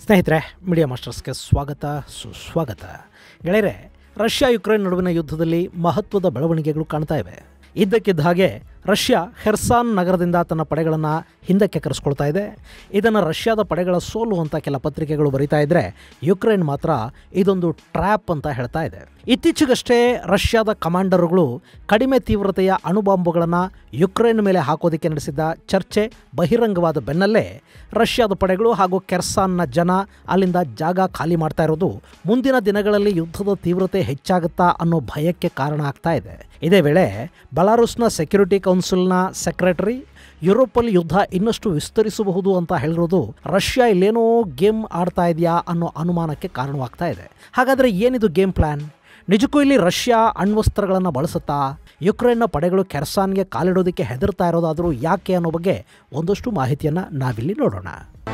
ಸ್ನೇಹಿತರೆ ಮೀಡಿಯಾ ಮಾಸ್ಟರ್ಸ್ಗೆ ಸ್ವಾಗತ ಸುಸ್ವಾಗತ ಗೆಳೆಯರೆ ರಷ್ಯಾ ಯುಕ್ರೇನ್ ನಡುವಿನ ಯುದ್ಧದಲ್ಲಿ ಮಹತ್ವದ ಬೆಳವಣಿಗೆಗಳು ಕಾಣ್ತಾ ಇವೆ ಇದ್ದಕ್ಕಿದ್ದ ಹಾಗೆ ರಷ್ಯಾ ಹೆರ್ಸಾನ್ ನಗರದಿಂದ ತನ್ನ ಪಡೆಗಳನ್ನು ಹಿಂದಕ್ಕೆ ಕರೆಸ್ಕೊಳ್ತಾ ಇದೆ ಇದನ್ನು ರಷ್ಯಾದ ಪಡೆಗಳ ಸೋಲು ಅಂತ ಕೆಲ ಪತ್ರಿಕೆಗಳು ಬರಿತಾ ಇದ್ದರೆ ಯುಕ್ರೇನ್ ಮಾತ್ರ ಇದೊಂದು ಟ್ರ್ಯಾಪ್ ಅಂತ ಹೇಳ್ತಾ ಇದೆ ಇತ್ತೀಚೆಗಷ್ಟೇ ರಷ್ಯಾದ ಕಮಾಂಡರ್ಗಳು ಕಡಿಮೆ ತೀವ್ರತೆಯ ಅಣುಬಾಂಬುಗಳನ್ನು ಯುಕ್ರೇನ್ ಮೇಲೆ ಹಾಕೋದಕ್ಕೆ ನಡೆಸಿದ್ದ ಚರ್ಚೆ ಬಹಿರಂಗವಾದ ಬೆನ್ನಲ್ಲೇ ರಷ್ಯಾದ ಪಡೆಗಳು ಹಾಗೂ ಕೆರ್ಸಾನ್ನ ಜನ ಅಲ್ಲಿಂದ ಜಾಗ ಖಾಲಿ ಮಾಡ್ತಾ ಇರೋದು ಮುಂದಿನ ದಿನಗಳಲ್ಲಿ ಯುದ್ಧದ ತೀವ್ರತೆ ಹೆಚ್ಚಾಗುತ್ತಾ ಅನ್ನೋ ಭಯಕ್ಕೆ ಕಾರಣ ಆಗ್ತಾ ಇದೆ ಇದೇ ವೇಳೆ ಬೆಲಾರುಸ್ನ ಸೆಕ್ಯೂರಿಟಿ ಕೌನ್ಸಿಲ್ನ ಸೆಕ್ರೆಟರಿ ಯುರೋಪಲ್ಲಿ ಯುದ್ಧ ಇನ್ನಷ್ಟು ವಿಸ್ತರಿಸಬಹುದು ಅಂತ ಹೇಳಿರೋದು ರಷ್ಯಾ ಇಲ್ಲೇನೋ ಗೇಮ್ ಆಡ್ತಾ ಇದೆಯಾ ಅನ್ನೋ ಅನುಮಾನಕ್ಕೆ ಕಾರಣವಾಗ್ತಾ ಇದೆ ಹಾಗಾದರೆ ಏನಿದು ಗೇಮ್ ಪ್ಲ್ಯಾನ್ ನಿಜಕ್ಕೂ ಇಲ್ಲಿ ರಷ್ಯಾ ಅಣ್ವಸ್ತ್ರಗಳನ್ನು ಬಳಸುತ್ತಾ ಯುಕ್ರೇನ್ನ ಪಡೆಗಳು ಕೆರ್ಸಾನ್ಗೆ ಕಾಲಿಡೋದಕ್ಕೆ ಹೆದರ್ತಾ ಇರೋದಾದರೂ ಯಾಕೆ ಅನ್ನೋ ಬಗ್ಗೆ ಒಂದಷ್ಟು ಮಾಹಿತಿಯನ್ನು ನಾವಿಲ್ಲಿ ನೋಡೋಣ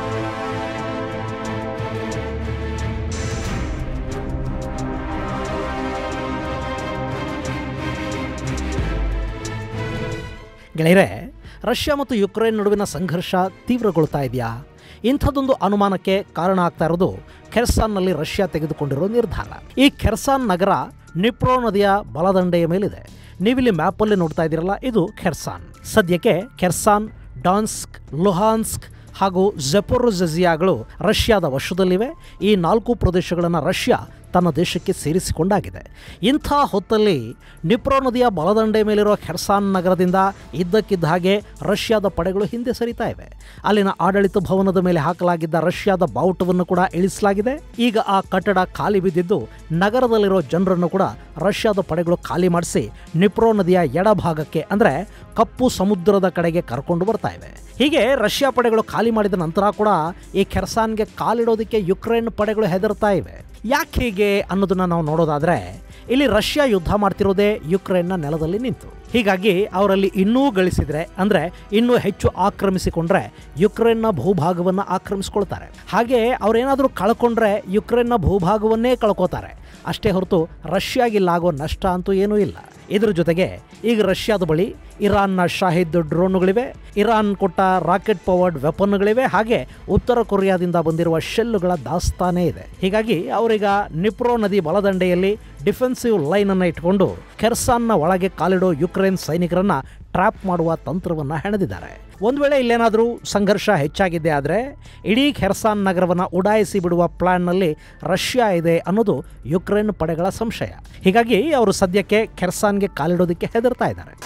ಗೆಳೆಯರೆ ರಷ್ಯಾ ಮತ್ತು ಯುಕ್ರೇನ್ ನಡುವಿನ ಸಂಘರ್ಷ ತೀವ್ರಗೊಳ್ತಾ ಇದೆಯಾ ಇಂಥದ್ದೊಂದು ಅನುಮಾನಕ್ಕೆ ಕಾರಣ ಆಗ್ತಾ ಇರೋದು ಖೆರ್ಸಾನ್ನಲ್ಲಿ ರಷ್ಯಾ ತೆಗೆದುಕೊಂಡಿರೋ ನಿರ್ಧಾರ ಈ ಖೆರ್ಸಾನ್ ನಗರ ನಿಪ್ರೋ ನದಿಯ ಬಲದಂಡೆಯ ಮೇಲಿದೆ ನೀವಿಲ್ಲಿ ಮ್ಯಾಪಲ್ಲಿ ನೋಡ್ತಾ ಇದ್ದೀರಲ್ಲ ಇದು ಖೆರ್ಸಾನ್ ಸದ್ಯಕ್ಕೆ ಖೆರ್ಸಾನ್ ಡಾನ್ಸ್ಕ್ ಲುಹಾನ್ಸ್ಕ್ ಹಾಗೂ ಜೆಪೊರೊಜೆಜಿಯಾಗಳು ರಷ್ಯಾದ ವಶದಲ್ಲಿವೆ ಈ ನಾಲ್ಕು ಪ್ರದೇಶಗಳನ್ನು ರಷ್ಯಾ ತನ್ನ ದೇಶಕ್ಕೆ ಸೇರಿಸಿಕೊಂಡಾಗಿದೆ ಇಂಥ ಹೊತ್ತಲ್ಲಿ ನಿಪ್ರೋ ನದಿಯ ಬಲದಂಡೆ ಮೇಲಿರೋ ಖೆರ್ಸಾನ್ ನಗರದಿಂದ ಇದ್ದಕ್ಕಿದ್ದ ಹಾಗೆ ರಷ್ಯಾದ ಪಡೆಗಳು ಹಿಂದೆ ಸರಿತಾ ಇವೆ ಅಲ್ಲಿನ ಆಡಳಿತ ಭವನದ ಮೇಲೆ ಹಾಕಲಾಗಿದ್ದ ರಷ್ಯಾದ ಬಾವುಟವನ್ನು ಕೂಡ ಇಳಿಸಲಾಗಿದೆ ಈಗ ಆ ಕಟ್ಟಡ ಖಾಲಿ ಬಿದ್ದಿದ್ದು ನಗರದಲ್ಲಿರೋ ಜನರನ್ನು ಕೂಡ ರಷ್ಯಾದ ಪಡೆಗಳು ಖಾಲಿ ಮಾಡಿಸಿ ನಿಪ್ರೋ ನದಿಯ ಎಡಭಾಗಕ್ಕೆ ಅಂದರೆ ಕಪ್ಪು ಸಮುದ್ರದ ಕಡೆಗೆ ಕರ್ಕೊಂಡು ಬರ್ತಾ ಇವೆ ಹೀಗೆ ರಷ್ಯಾ ಪಡೆಗಳು ಖಾಲಿ ಮಾಡಿದ ನಂತರ ಕೂಡ ಈ ಖೆರ್ಸಾನ್ಗೆ ಕಾಲಿಡೋದಕ್ಕೆ ಯುಕ್ರೇನ್ ಪಡೆಗಳು ಹೆದರ್ತಾ ಇವೆ ಯಾಕೆ ಹೀಗೆ ಅನ್ನೋದನ್ನ ನಾವು ನೋಡೋದಾದ್ರೆ ಇಲ್ಲಿ ರಷ್ಯಾ ಯುದ್ಧ ಮಾಡ್ತಿರೋದೇ ಯುಕ್ರೇನ್ನ ನೆಲದಲ್ಲಿ ನಿಂತು ಹೀಗಾಗಿ ಅವರಲ್ಲಿ ಇನ್ನೂ ಗಳಿಸಿದ್ರೆ ಅಂದರೆ ಇನ್ನೂ ಹೆಚ್ಚು ಆಕ್ರಮಿಸಿಕೊಂಡ್ರೆ ಯುಕ್ರೇನ್ನ ಭೂಭಾಗವನ್ನು ಆಕ್ರಮಿಸ್ಕೊಳ್ತಾರೆ ಹಾಗೆ ಅವರೇನಾದರೂ ಕಳ್ಕೊಂಡ್ರೆ ಯುಕ್ರೇನ್ನ ಭೂಭಾಗವನ್ನೇ ಕಳ್ಕೋತಾರೆ ಅಷ್ಟೇ ಹೊರತು ರಷ್ಯಾಗಿಲ್ಲಾಗೋ ನಷ್ಟ ಅಂತೂ ಏನೂ ಇಲ್ಲ ಇದ್ರ ಜೊತೆಗೆ ಈಗ ರಷ್ಯಾದ ಬಳಿ ಇರಾನ್ನ ಶಾಹಿದ್ ಡ್ರೋನುಗಳಿವೆ ಇರಾನ್ ಕೊಟ್ಟ ರಾಕೆಟ್ ಪವರ್ಡ್ ವೆಪನ್ಗಳಿವೆ ಹಾಗೆ ಉತ್ತರ ಕೊರಿಯಾದಿಂದ ಬಂದಿರುವ ಶೆಲ್ಲುಗಳ ದಾಸ್ತಾನೇ ಇದೆ ಹೀಗಾಗಿ ಅವರೀಗ ನಿಪ್ರೋ ನದಿ ಬಲದಂಡೆಯಲ್ಲಿ ಡಿಫೆನ್ಸಿವ್ ಲೈನ್ ಅನ್ನು ಇಟ್ಕೊಂಡು ಖೆರ್ಸಾನ್ನ ಒಳಗೆ ಕಾಲಿಡೋ ಯುಕ್ರೇನ್ ಸೈನಿಕರನ್ನ ಟ್ರ್ಯಾಪ್ ಮಾಡುವ ತಂತ್ರವನ್ನು ಹೆಣೆದಿದ್ದಾರೆ ಒಂದು ವೇಳೆ ಇಲ್ಲೇನಾದರೂ ಸಂಘರ್ಷ ಹೆಚ್ಚಾಗಿದೆ ಆದರೆ ಇಡೀ ಖೆರ್ಸಾನ್ ನಗರವನ್ನು ಉಡಾಯಿಸಿ ಬಿಡುವ ಪ್ಲಾನ್ನಲ್ಲಿ ರಷ್ಯಾ ಇದೆ ಅನ್ನೋದು ಯುಕ್ರೇನ್ ಪಡೆಗಳ ಸಂಶಯ ಹೀಗಾಗಿ ಅವರು ಸದ್ಯಕ್ಕೆ ಖೆರ್ಸಾನ್ಗೆ ಕಾಲಿಡೋದಕ್ಕೆ ಹೆದರ್ತಾ ಇದ್ದಾರೆ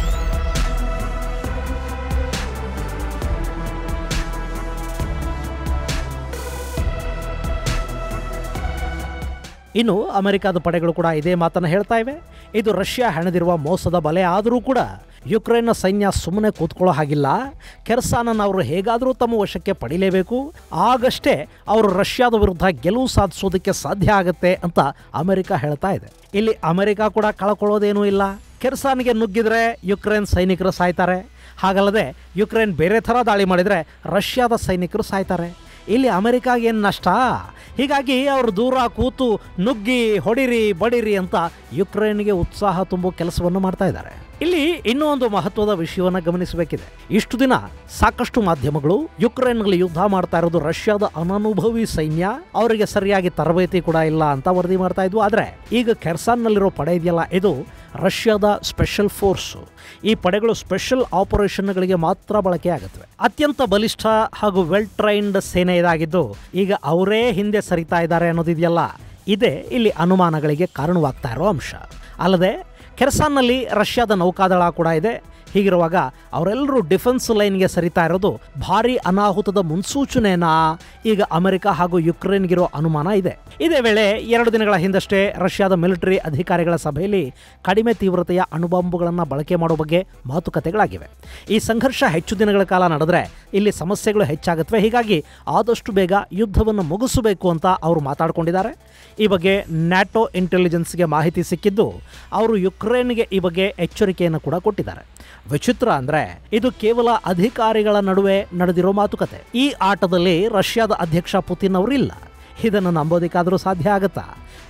ಇನ್ನು ಅಮೆರಿಕದ ಪಡೆಗಳು ಕೂಡ ಇದೇ ಮಾತನ್ನು ಹೇಳ್ತಾ ಇವೆ ಇದು ರಷ್ಯಾ ಹೆಣೆದಿರುವ ಮೋಸದ ಬಲೆ ಆದರೂ ಕೂಡ ಯುಕ್ರೇನ್ನ ಸೈನ್ಯ ಸುಮ್ಮನೆ ಕೂತ್ಕೊಳ್ಳೋ ಹಾಗಿಲ್ಲ ಕೆರ್ಸಾನನ್ನು ಅವರು ಹೇಗಾದರೂ ತಮ್ಮ ವಶಕ್ಕೆ ಪಡಿಲೇಬೇಕು ಆಗಷ್ಟೇ ಅವರು ರಷ್ಯಾದ ವಿರುದ್ಧ ಗೆಲುವು ಸಾಧಿಸೋದಕ್ಕೆ ಸಾಧ್ಯ ಆಗುತ್ತೆ ಅಂತ ಅಮೆರಿಕ ಹೇಳ್ತಾ ಇದೆ ಇಲ್ಲಿ ಅಮೆರಿಕ ಕೂಡ ಕಳ್ಕೊಳ್ಳೋದೇನೂ ಇಲ್ಲ ಕೆರ್ಸಾನ್ಗೆ ನುಗ್ಗಿದ್ರೆ ಯುಕ್ರೇನ್ ಸೈನಿಕರು ಸಾಯ್ತಾರೆ ಹಾಗಲ್ಲದೆ ಯುಕ್ರೇನ್ ಬೇರೆ ಥರ ದಾಳಿ ಮಾಡಿದರೆ ರಷ್ಯಾದ ಸೈನಿಕರು ಸಾಯ್ತಾರೆ ಇಲ್ಲಿ ಅಮೆರಿಕಾಗೆ ಏನು ನಷ್ಟ ಹೀಗಾಗಿ ಅವರು ದೂರ ಕೂತು ನುಗ್ಗಿ ಹೊಡಿರಿ ಬಡಿರಿ ಅಂತ ಯುಕ್ರೇನ್ಗೆ ಉತ್ಸಾಹ ತುಂಬೋ ಕೆಲಸವನ್ನು ಮಾಡ್ತಾ ಇದ್ದಾರೆ ಇಲ್ಲಿ ಇನ್ನೂ ಒಂದು ಮಹತ್ವದ ವಿಷಯವನ್ನು ಗಮನಿಸಬೇಕಿದೆ ಇಷ್ಟು ದಿನ ಸಾಕಷ್ಟು ಮಾಧ್ಯಮಗಳು ಯುಕ್ರೇನ್ನಲ್ಲಿ ಯುದ್ಧ ಮಾಡ್ತಾ ಇರೋದು ರಷ್ಯಾದ ಅನನುಭವಿ ಸೈನ್ಯ ಅವರಿಗೆ ಸರಿಯಾಗಿ ತರಬೇತಿ ಕೂಡ ಇಲ್ಲ ಅಂತ ವರದಿ ಮಾಡ್ತಾ ಇದ್ವು ಆದರೆ ಈಗ ಕೆರ್ಸಾನ್ನಲ್ಲಿರೋ ಪಡೆ ಇದೆಯಲ್ಲ ಇದು ರಷ್ಯಾದ ಸ್ಪೆಷಲ್ ಫೋರ್ಸ್ ಈ ಪಡೆಗಳು ಸ್ಪೆಷಲ್ ಆಪರೇಷನ್ಗಳಿಗೆ ಮಾತ್ರ ಬಳಕೆಯಾಗುತ್ತವೆ ಅತ್ಯಂತ ಬಲಿಷ್ಠ ಹಾಗೂ ವೆಲ್ ಟ್ರೈನ್ಡ್ ಸೇನೆ ಇದಾಗಿದ್ದು ಈಗ ಅವರೇ ಹಿಂದೆ ಸರಿತಾ ಇದ್ದಾರೆ ಅನ್ನೋದಿದೆಯಲ್ಲ ಇದೇ ಇಲ್ಲಿ ಅನುಮಾನಗಳಿಗೆ ಕಾರಣವಾಗ್ತಾ ಇರೋ ಅಂಶ ಅಲ್ಲದೆ ಕೆರ್ಸಾನ್ನಲ್ಲಿ ರಷ್ಯಾದ ನೌಕಾದಳ ಕೂಡ ಇದೆ ಹೀಗಿರುವಾಗ ಅವರೆಲ್ಲರೂ ಡಿಫೆನ್ಸ್ ಲೈನ್ಗೆ ಸರಿತಾ ಇರೋದು ಭಾರಿ ಅನಾಹುತದ ಮುನ್ಸೂಚನೆನಾ ಈಗ ಅಮೆರಿಕ ಹಾಗೂ ಯುಕ್ರೇನ್ಗಿರೋ ಅನುಮಾನ ಇದೆ ಇದೇ ವೇಳೆ ಎರಡು ದಿನಗಳ ಹಿಂದಷ್ಟೇ ರಷ್ಯಾದ ಮಿಲಿಟರಿ ಅಧಿಕಾರಿಗಳ ಸಭೆಯಲ್ಲಿ ಕಡಿಮೆ ತೀವ್ರತೆಯ ಅಣುಬಾಂಬುಗಳನ್ನು ಬಳಕೆ ಮಾಡೋ ಬಗ್ಗೆ ಮಾತುಕತೆಗಳಾಗಿವೆ ಈ ಸಂಘರ್ಷ ಹೆಚ್ಚು ದಿನಗಳ ಕಾಲ ನಡೆದ್ರೆ ಇಲ್ಲಿ ಸಮಸ್ಯೆಗಳು ಹೆಚ್ಚಾಗುತ್ತವೆ ಹೀಗಾಗಿ ಆದಷ್ಟು ಬೇಗ ಯುದ್ಧವನ್ನು ಮುಗಿಸಬೇಕು ಅಂತ ಅವರು ಮಾತಾಡ್ಕೊಂಡಿದ್ದಾರೆ ಈ ಬಗ್ಗೆ ನ್ಯಾಟೋ ಇಂಟೆಲಿಜೆನ್ಸ್ಗೆ ಮಾಹಿತಿ ಸಿಕ್ಕಿದ್ದು ಅವರು ಯುಕ್ರೇನ್ಗೆ ಈ ಬಗ್ಗೆ ಎಚ್ಚರಿಕೆಯನ್ನು ಕೂಡ ಕೊಟ್ಟಿದ್ದಾರೆ ವಿಚಿತ್ರ ಅಂದ್ರೆ ಇದು ಕೇವಲ ಅಧಿಕಾರಿಗಳ ನಡುವೆ ನಡೆದಿರೋ ಮಾತುಕತೆ ಈ ಆಟದಲ್ಲಿ ರಷ್ಯಾದ ಅಧ್ಯಕ್ಷ ಪುತಿನ್ ಅವರಿಲ್ಲ ಇದನ್ನು ನಂಬೋದಕ್ಕಾದರೂ ಸಾಧ್ಯ ಆಗುತ್ತಾ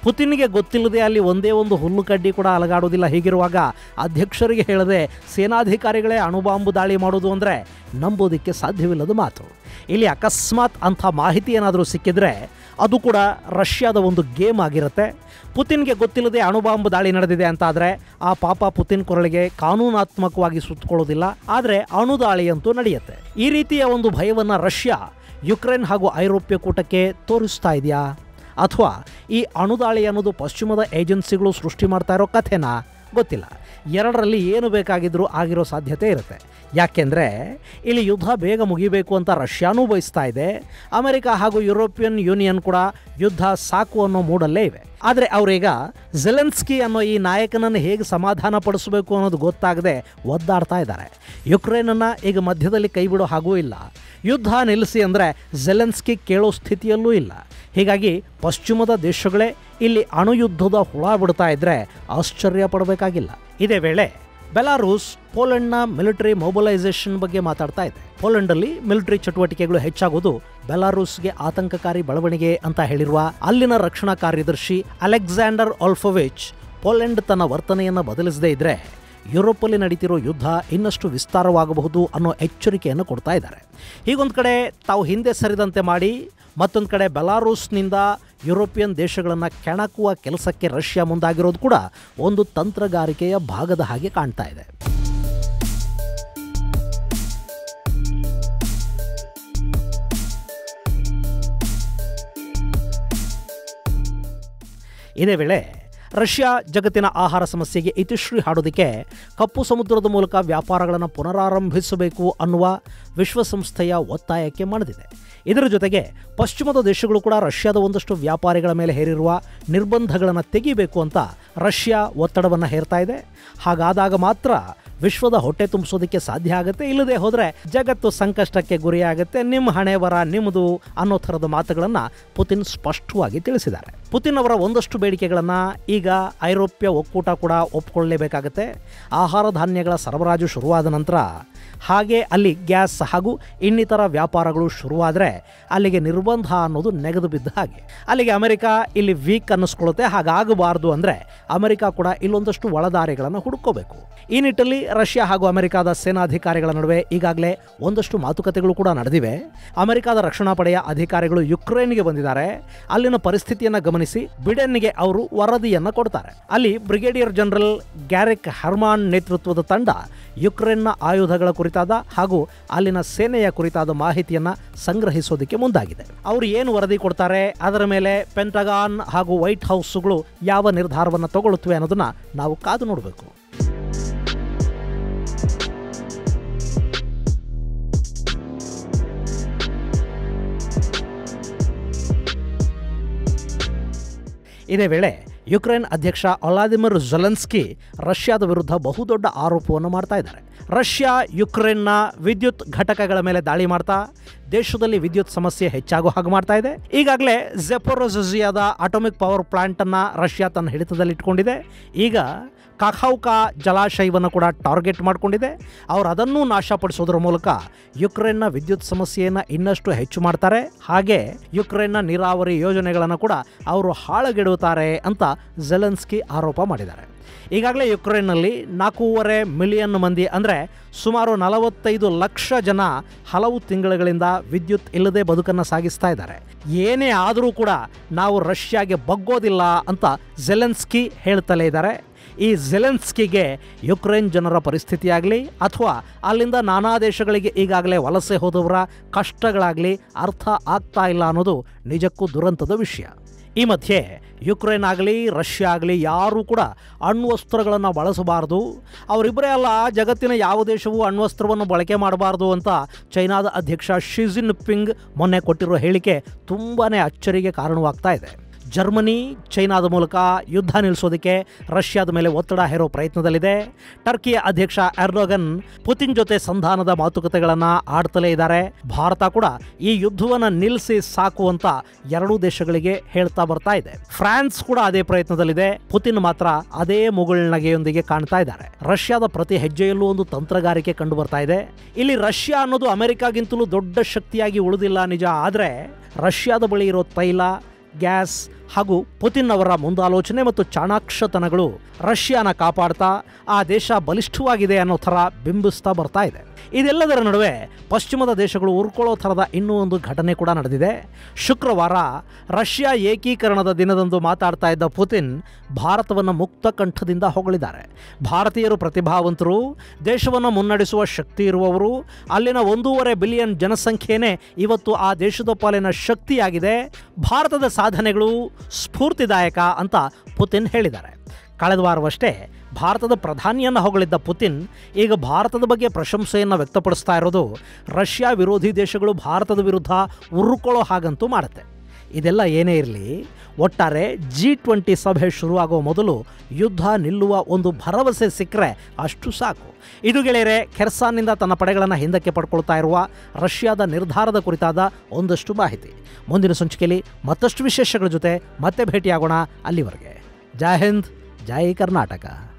ಪುತಿನ್ಗೆ ಗೊತ್ತಿಲ್ಲದೆ ಅಲ್ಲಿ ಒಂದೇ ಒಂದು ಹುಲ್ಲು ಕಡ್ಡಿ ಕೂಡ ಅಲಗಾಡೋದಿಲ್ಲ ಹೀಗಿರುವಾಗ ಅಧ್ಯಕ್ಷರಿಗೆ ಹೇಳದೆ ಸೇನಾಧಿಕಾರಿಗಳೇ ಅಣುಬಾಂಬು ದಾಳಿ ಮಾಡೋದು ಅಂದರೆ ನಂಬೋದಕ್ಕೆ ಸಾಧ್ಯವಿಲ್ಲದ ಮಾತು ಇಲ್ಲಿ ಅಕಸ್ಮಾತ್ ಅಂಥ ಮಾಹಿತಿ ಏನಾದರೂ ಸಿಕ್ಕಿದ್ರೆ ಅದು ಕೂಡ ರಷ್ಯಾದ ಒಂದು ಗೇಮ್ ಆಗಿರುತ್ತೆ ಪುತಿನ್ಗೆ ಗೊತ್ತಿಲ್ಲದೆ ಅಣುಬಾಂಬ್ ದಾಳಿ ನಡೆದಿದೆ ಅಂತ ಆದರೆ ಆ ಪಾಪ ಪುತಿನ್ ಕೊರಳಿಗೆ ಕಾನೂನಾತ್ಮಕವಾಗಿ ಸುತ್ತಕೊಳ್ಳೋದಿಲ್ಲ ಆದರೆ ಅಣುದಾಳಿ ಅಂತೂ ನಡೆಯುತ್ತೆ ಈ ರೀತಿಯ ಒಂದು ಭಯವನ್ನು ರಷ್ಯಾ ಯುಕ್ರೇನ್ ಹಾಗೂ ಐರೋಪ್ಯ ಕೂಟಕ್ಕೆ ತೋರಿಸ್ತಾ ಇದೆಯಾ ಅಥವಾ ಈ ಅಣುದಾಳಿ ಅನ್ನೋದು ಪಶ್ಚಿಮದ ಏಜೆನ್ಸಿಗಳು ಸೃಷ್ಟಿ ಮಾಡ್ತಾ ಇರೋ ಕಥೆನಾ ಗೊತ್ತಿಲ್ಲ ಎರಡರಲ್ಲಿ ಏನು ಬೇಕಾಗಿದ್ರೂ ಆಗಿರೋ ಸಾಧ್ಯತೆ ಇರುತ್ತೆ ಯಾಕೆಂದರೆ ಇಲ್ಲಿ ಯುದ್ಧ ಬೇಗ ಮುಗಿಬೇಕು ಅಂತ ರಷ್ಯಾನೂ ಬಯಸ್ತಾ ಇದೆ ಅಮೆರಿಕ ಹಾಗೂ ಯುರೋಪಿಯನ್ ಯೂನಿಯನ್ ಕೂಡ ಯುದ್ಧ ಸಾಕು ಅನ್ನೋ ಮೂಡಲ್ಲೇ ಇವೆ ಆದರೆ ಅವರೀಗ ಜೆಲೆನ್ಸ್ಕಿ ಅನ್ನೋ ಈ ನಾಯಕನನ್ನು ಹೇಗೆ ಸಮಾಧಾನ ಪಡಿಸಬೇಕು ಅನ್ನೋದು ಗೊತ್ತಾಗದೆ ಒದ್ದಾಡ್ತಾ ಇದ್ದಾರೆ ಯುಕ್ರೇನನ್ನು ಈಗ ಮಧ್ಯದಲ್ಲಿ ಕೈ ಬಿಡೋ ಹಾಗೂ ಇಲ್ಲ ಯುದ್ಧ ನಿಲ್ಲಿಸಿ ಅಂದರೆ ಜೆಲೆನ್ಸ್ಕಿ ಕೇಳೋ ಸ್ಥಿತಿಯಲ್ಲೂ ಇಲ್ಲ ಹೀಗಾಗಿ ಪಶ್ಚಿಮದ ದೇಶಗಳೇ ಇಲ್ಲಿ ಅಣುಯುದ್ಧದ ಹುಳ ಬಿಡ್ತಾ ಇದ್ರೆ ಆಶ್ಚರ್ಯ ಪಡಬೇಕಾಗಿಲ್ಲ ಇದೇ ವೇಳೆ ಬೆಲಾರೂಸ್ ಪೋಲೆಂಡ್ನ ಮಿಲಿಟರಿ ಮೊಬಿಲೈಸೇಷನ್ ಬಗ್ಗೆ ಮಾತಾಡ್ತಾ ಇದೆ ಪೋಲೆಂಡಲ್ಲಿ ಮಿಲಿಟರಿ ಚಟುವಟಿಕೆಗಳು ಹೆಚ್ಚಾಗುವುದು ಬೆಲಾರೂಸ್ಗೆ ಆತಂಕಕಾರಿ ಬೆಳವಣಿಗೆ ಅಂತ ಹೇಳಿರುವ ಅಲ್ಲಿನ ರಕ್ಷಣಾ ಕಾರ್ಯದರ್ಶಿ ಅಲೆಕ್ಸಾಂಡರ್ ಆಲ್ಫೋವಿಚ್ ಪೋಲೆಂಡ್ ತನ್ನ ವರ್ತನೆಯನ್ನು ಬದಲಿಸದೇ ಇದ್ರೆ ಯುರೋಪಲ್ಲಿ ನಡೀತಿರೋ ಯುದ್ಧ ಇನ್ನಷ್ಟು ವಿಸ್ತಾರವಾಗಬಹುದು ಅನ್ನೋ ಎಚ್ಚರಿಕೆಯನ್ನು ಕೊಡ್ತಾ ಇದ್ದಾರೆ ಹೀಗೊಂದು ಕಡೆ ತಾವು ಹಿಂದೆ ಸರಿದಂತೆ ಮಾಡಿ ಮತ್ತೊಂದು ಕಡೆ ಬೆಲಾರೂಸ್ನಿಂದ ಯುರೋಪಿಯನ್ ದೇಶಗಳನ್ನು ಕೆಣಕುವ ಕೆಲಸಕ್ಕೆ ರಷ್ಯಾ ಮುಂದಾಗಿರೋದು ಕೂಡ ಒಂದು ತಂತ್ರಗಾರಿಕೆಯ ಭಾಗದ ಹಾಗೆ ಕಾಣ್ತಾ ಇದೆ ಇದೇ ವೇಳೆ ರಷ್ಯಾ ಜಗತ್ತಿನ ಆಹಾರ ಸಮಸ್ಯೆಗೆ ಇತಿಶ್ರೀ ಹಾಡೋದಕ್ಕೆ ಕಪ್ಪು ಸಮುದ್ರದ ಮೂಲಕ ವ್ಯಾಪಾರಗಳನ್ನು ಪುನರಾರಂಭಿಸಬೇಕು ಅನ್ನುವ ವಿಶ್ವಸಂಸ್ಥೆಯ ಒತ್ತಾಯಕ್ಕೆ ಮಣಿದಿದೆ ಇದರ ಜೊತೆಗೆ ಪಶ್ಚಿಮದ ದೇಶಗಳು ಕೂಡ ರಷ್ಯಾದ ಒಂದಷ್ಟು ವ್ಯಾಪಾರಿಗಳ ಮೇಲೆ ಹೇರಿರುವ ನಿರ್ಬಂಧಗಳನ್ನು ತೆಗಿಬೇಕು ಅಂತ ರಷ್ಯಾ ಒತ್ತಡವನ್ನು ಹೇರ್ತಾ ಇದೆ ಹಾಗಾದಾಗ ಮಾತ್ರ ವಿಶ್ವದ ಹೊಟ್ಟೆ ತುಂಬಿಸೋದಕ್ಕೆ ಸಾಧ್ಯ ಆಗುತ್ತೆ ಇಲ್ಲದೆ ಹೋದರೆ ಜಗತ್ತು ಸಂಕಷ್ಟಕ್ಕೆ ಗುರಿಯಾಗುತ್ತೆ ನಿಮ್ಮ ಹಣೆ ಬರ ನಿಮ್ಮದು ಅನ್ನೋ ಥರದ ಮಾತುಗಳನ್ನು ಪುತಿನ್ ಸ್ಪಷ್ಟವಾಗಿ ತಿಳಿಸಿದ್ದಾರೆ ಪುತಿನ್ ಅವರ ಒಂದಷ್ಟು ಬೇಡಿಕೆಗಳನ್ನು ಈಗ ಐರೋಪ್ಯ ಒಕ್ಕೂಟ ಕೂಡ ಒಪ್ಪಿಕೊಳ್ಳಲೇಬೇಕಾಗತ್ತೆ ಆಹಾರ ಧಾನ್ಯಗಳ ಸರಬರಾಜು ಶುರುವಾದ ನಂತರ ಹಾಗೆ ಅಲ್ಲಿ ಗ್ಯಾಸ್ ಹಾಗೂ ಇನ್ನಿತರ ವ್ಯಾಪಾರಗಳು ಶುರುವಾದರೆ ಅಲ್ಲಿಗೆ ನಿರ್ಬಂಧ ಅನ್ನೋದು ನೆಗೆದು ಬಿದ್ದ ಹಾಗೆ ಅಲ್ಲಿಗೆ ಅಮೆರಿಕ ಇಲ್ಲಿ ವೀಕ್ ಅನ್ನಿಸ್ಕೊಳ್ಳುತ್ತೆ ಹಾಗಾಗಬಾರ್ದು ಅಂದರೆ ಅಮೆರಿಕ ಕೂಡ ಇಲ್ಲೊಂದಷ್ಟು ಒಳದಾರಿಗಳನ್ನು ಹುಡುಕೋಬೇಕು ಈ ನಿಟ್ಟಲ್ಲಿ ರಷ್ಯಾ ಹಾಗೂ ಅಮೆರಿಕದ ಸೇನಾಧಿಕಾರಿಗಳ ನಡುವೆ ಈಗಾಗಲೇ ಒಂದಷ್ಟು ಮಾತುಕತೆಗಳು ಕೂಡ ನಡೆದಿವೆ ಅಮೆರಿಕದ ರಕ್ಷಣಾ ಪಡೆಯ ಅಧಿಕಾರಿಗಳು ಯುಕ್ರೇನ್ಗೆ ಬಂದಿದ್ದಾರೆ ಅಲ್ಲಿನ ಪರಿಸ್ಥಿತಿಯನ್ನು ಗಮನಿಸಿ ಬಿಡೆನ್ಗೆ ಅವರು ವರದಿಯನ್ನು ಕೊಡ್ತಾರೆ ಅಲ್ಲಿ ಬ್ರಿಗೇಡಿಯರ್ ಜನರಲ್ ಗ್ಯಾರೆಕ್ ಹರ್ಮಾನ್ ನೇತೃತ್ವದ ತಂಡ ಯುಕ್ರೇನ್ನ ಆಯುಧಗಳ ಕುರಿತಾದ ಹಾಗೂ ಅಲ್ಲಿನ ಸೇನೆಯ ಕುರಿತಾದ ಮಾಹಿತಿಯನ್ನು ಸಂಗ್ರಹಿಸೋದಕ್ಕೆ ಮುಂದಾಗಿದೆ ಅವರು ಏನು ವರದಿ ಕೊಡ್ತಾರೆ ಅದರ ಮೇಲೆ ಪೆಂಟಗಾನ್ ಹಾಗೂ ವೈಟ್ ಹೌಸ್ಗಳು ಯಾವ ನಿರ್ಧಾರವನ್ನು ತಗೊಳ್ಳುತ್ತವೆ ಅನ್ನೋದನ್ನ ನಾವು ಕಾದು ನೋಡಬೇಕು ಇದೇ ವೇಳೆ ಯುಕ್ರೇನ್ ಅಧ್ಯಕ್ಷ ಒಲಾದಿಮಿರ್ ಜೊಲೆನ್ಸ್ಕಿ ರಷ್ಯಾದ ವಿರುದ್ಧ ಬಹುದೊಡ್ಡ ಆರೋಪವನ್ನು ಮಾಡ್ತಾ ಇದ್ದಾರೆ ರಷ್ಯಾ ಯುಕ್ರೇನ್ನ ವಿದ್ಯುತ್ ಘಟಕಗಳ ಮೇಲೆ ದಾಳಿ ಮಾಡ್ತಾ ದೇಶದಲ್ಲಿ ವಿದ್ಯುತ್ ಸಮಸ್ಯೆ ಹೆಚ್ಚಾಗೋ ಹಾಗೆ ಮಾಡ್ತಾ ಇದೆ ಈಗಾಗಲೇ ಜೆಪೊರೊಜಿಯಾದ ಅಟೋಮಿಕ್ ಪವರ್ ಪ್ಲಾಂಟನ್ನು ರಷ್ಯಾ ತನ್ನ ಹಿಡಿತದಲ್ಲಿ ಇಟ್ಕೊಂಡಿದೆ ಈಗ ಕಾಖೌಕಾ ಜಲಾಶಯವನ್ನು ಕೂಡ ಟಾರ್ಗೆಟ್ ಮಾಡಿಕೊಂಡಿದೆ ಅವರು ಅದನ್ನೂ ನಾಶಪಡಿಸೋದ್ರ ಮೂಲಕ ಯುಕ್ರೇನ್ನ ವಿದ್ಯುತ್ ಸಮಸ್ಯೆಯನ್ನು ಇನ್ನಷ್ಟು ಹೆಚ್ಚು ಮಾಡ್ತಾರೆ ಹಾಗೆ ಯುಕ್ರೇನ್ನ ನೀರಾವರಿ ಯೋಜನೆಗಳನ್ನು ಕೂಡ ಅವರು ಹಾಳುಗೆಡುತ್ತಾರೆ ಅಂತ ಜೆಲೆನ್ಸ್ಕಿ ಆರೋಪ ಮಾಡಿದ್ದಾರೆ ಈಗಾಗಲೇ ಯುಕ್ರೇನ್ನಲ್ಲಿ ನಾಲ್ಕೂವರೆ ಮಿಲಿಯನ್ ಮಂದಿ ಅಂದರೆ ಸುಮಾರು ನಲವತ್ತೈದು ಲಕ್ಷ ಜನ ಹಲವು ತಿಂಗಳುಗಳಿಂದ ವಿದ್ಯುತ್ ಇಲ್ಲದೆ ಬದುಕನ್ನು ಸಾಗಿಸ್ತಾ ಇದ್ದಾರೆ ಏನೇ ಆದರೂ ಕೂಡ ನಾವು ರಷ್ಯಾಗೆ ಬಗ್ಗೋದಿಲ್ಲ ಅಂತ ಜೆಲೆನ್ಸ್ಕಿ ಹೇಳ್ತಲೇ ಇದ್ದಾರೆ ಈ ಜೆಲೆನ್ಸ್ಕಿಗೆ ಯುಕ್ರೇನ್ ಜನರ ಪರಿಸ್ಥಿತಿಯಾಗಲಿ ಅಥವಾ ಅಲ್ಲಿಂದ ನಾನಾ ದೇಶಗಳಿಗೆ ಈಗಾಗಲೇ ವಲಸೆ ಹೋದವರ ಕಷ್ಟಗಳಾಗಲಿ ಅರ್ಥ ಆಗ್ತಾ ಇಲ್ಲ ಅನ್ನೋದು ನಿಜಕ್ಕೂ ದುರಂತದ ವಿಷಯ ಈ ಮಧ್ಯೆ ಯುಕ್ರೇನ್ ಆಗಲಿ ರಷ್ಯಾ ಆಗಲಿ ಯಾರೂ ಕೂಡ ಅಣ್ವಸ್ತ್ರಗಳನ್ನು ಬಳಸಬಾರದು ಅವರಿಬ್ಬರೇ ಅಲ್ಲ ಜಗತ್ತಿನ ಯಾವ ದೇಶವೂ ಅಣ್ವಸ್ತ್ರವನ್ನು ಬಳಕೆ ಮಾಡಬಾರ್ದು ಅಂತ ಚೈನಾದ ಅಧ್ಯಕ್ಷ ಶಿಜಿನ್ ಪಿಂಗ್ ಮೊನ್ನೆ ಕೊಟ್ಟಿರೋ ಹೇಳಿಕೆ ತುಂಬಾ ಅಚ್ಚರಿಗೆ ಕಾರಣವಾಗ್ತಾ ಇದೆ ಜರ್ಮನಿ ಚೈನಾದ ಮೂಲಕ ಯುದ್ಧ ನಿಲ್ಲಿಸೋದಕ್ಕೆ ರಷ್ಯಾದ ಮೇಲೆ ಒತ್ತಡ ಹೇರೋ ಪ್ರಯತ್ನದಲ್ಲಿದೆ ಟರ್ಕಿಯ ಅಧ್ಯಕ್ಷ ಎರ್ಡೋಗನ್ ಪುತಿನ್ ಜೊತೆ ಸಂಧಾನದ ಮಾತುಕತೆಗಳನ್ನು ಆಡ್ತಲೇ ಇದ್ದಾರೆ ಭಾರತ ಕೂಡ ಈ ಯುದ್ಧವನ್ನು ನಿಲ್ಲಿಸಿ ಸಾಕು ಅಂತ ಎರಡೂ ದೇಶಗಳಿಗೆ ಹೇಳ್ತಾ ಬರ್ತಾ ಇದೆ ಫ್ರಾನ್ಸ್ ಕೂಡ ಅದೇ ಪ್ರಯತ್ನದಲ್ಲಿದೆ ಪುತಿನ್ ಮಾತ್ರ ಅದೇ ಮುಗುಳ್ನಗೆಯೊಂದಿಗೆ ಕಾಣ್ತಾ ಇದ್ದಾರೆ ರಷ್ಯಾದ ಪ್ರತಿ ಹೆಜ್ಜೆಯಲ್ಲೂ ಒಂದು ತಂತ್ರಗಾರಿಕೆ ಕಂಡು ಬರ್ತಾ ಇದೆ ಇಲ್ಲಿ ರಷ್ಯಾ ಅನ್ನೋದು ಅಮೆರಿಕಾಗಿಂತಲೂ ದೊಡ್ಡ ಶಕ್ತಿಯಾಗಿ ಉಳಿದಿಲ್ಲ ನಿಜ ಆದರೆ ರಷ್ಯಾದ ಬಳಿ ಇರೋ ತೈಲ ಗ್ಯಾಸ್ ಹಾಗೂ ಪುತಿನ್ ಅವರ ಮುಂದಾಲೋಚನೆ ಮತ್ತು ಚಾಣಾಕ್ಷತನಗಳು ರಷ್ಯಾನ ಕಾಪಾಡ್ತಾ ಆ ದೇಶ ಬಲಿಷ್ಠವಾಗಿದೆ ಅನ್ನೋ ಥರ ಬಿಂಬಿಸ್ತಾ ಬರ್ತಾ ಇದೆ ಇದೆಲ್ಲದರ ನಡುವೆ ಪಶ್ಚಿಮದ ದೇಶಗಳು ಉರ್ಕೊಳ್ಳೋ ಥರದ ಇನ್ನೂ ಒಂದು ಘಟನೆ ಕೂಡ ನಡೆದಿದೆ ಶುಕ್ರವಾರ ರಷ್ಯಾ ಏಕೀಕರಣದ ದಿನದಂದು ಮಾತಾಡ್ತಾ ಇದ್ದ ಪುತಿನ್ ಭಾರತವನ್ನು ಮುಕ್ತ ಕಂಠದಿಂದ ಹೊಗಳಿದ್ದಾರೆ ಭಾರತೀಯರು ಪ್ರತಿಭಾವಂತರು ದೇಶವನ್ನು ಮುನ್ನಡೆಸುವ ಶಕ್ತಿ ಇರುವವರು ಅಲ್ಲಿನ ಒಂದೂವರೆ ಬಿಲಿಯನ್ ಜನಸಂಖ್ಯೆನೇ ಇವತ್ತು ಆ ದೇಶದ ಪಾಲಿನ ಶಕ್ತಿಯಾಗಿದೆ ಭಾರತದ ಸಾಧನೆಗಳು ಸ್ಫೂರ್ತಿದಾಯಕ ಅಂತ ಪುತಿನ್ ಹೇಳಿದ್ದಾರೆ ಕಳೆದ ವಾರವಷ್ಟೇ ಭಾರತದ ಪ್ರಧಾನಿಯನ್ನು ಹೊಗಳಿದ್ದ ಪುತಿನ್ ಈಗ ಭಾರತದ ಬಗ್ಗೆ ಪ್ರಶಂಸೆಯನ್ನು ವ್ಯಕ್ತಪಡಿಸ್ತಾ ಇರೋದು ರಷ್ಯಾ ವಿರೋಧಿ ದೇಶಗಳು ಭಾರತದ ವಿರುದ್ಧ ಉರುಕೊಳ್ಳೋ ಹಾಗಂತೂ ಮಾಡುತ್ತೆ ಇದೆಲ್ಲ ಏನೇ ಇರಲಿ ಒಟ್ಟಾರೆ ಜಿ ಟ್ವೆಂಟಿ ಸಭೆ ಶುರುವಾಗೋ ಮೊದಲು ಯುದ್ಧ ನಿಲ್ಲುವ ಒಂದು ಭರವಸೆ ಸಿಕ್ಕರೆ ಅಷ್ಟು ಸಾಕು ಇದು ಗೆಳೆಯರೆ ಖೆರ್ಸಾನ್ನಿಂದ ತನ್ನ ಪಡೆಗಳನ್ನು ಹಿಂದಕ್ಕೆ ಪಡ್ಕೊಳ್ತಾ ಇರುವ ರಷ್ಯಾದ ನಿರ್ಧಾರದ ಕುರಿತಾದ ಒಂದಷ್ಟು ಮಾಹಿತಿ ಮುಂದಿನ ಸಂಚಿಕೆಯಲ್ಲಿ ಮತ್ತಷ್ಟು ವಿಶೇಷಗಳ ಜೊತೆ ಮತ್ತೆ ಭೇಟಿಯಾಗೋಣ ಅಲ್ಲಿವರೆಗೆ ಜೈ ಹಿಂದ್ ಜೈ ಕರ್ನಾಟಕ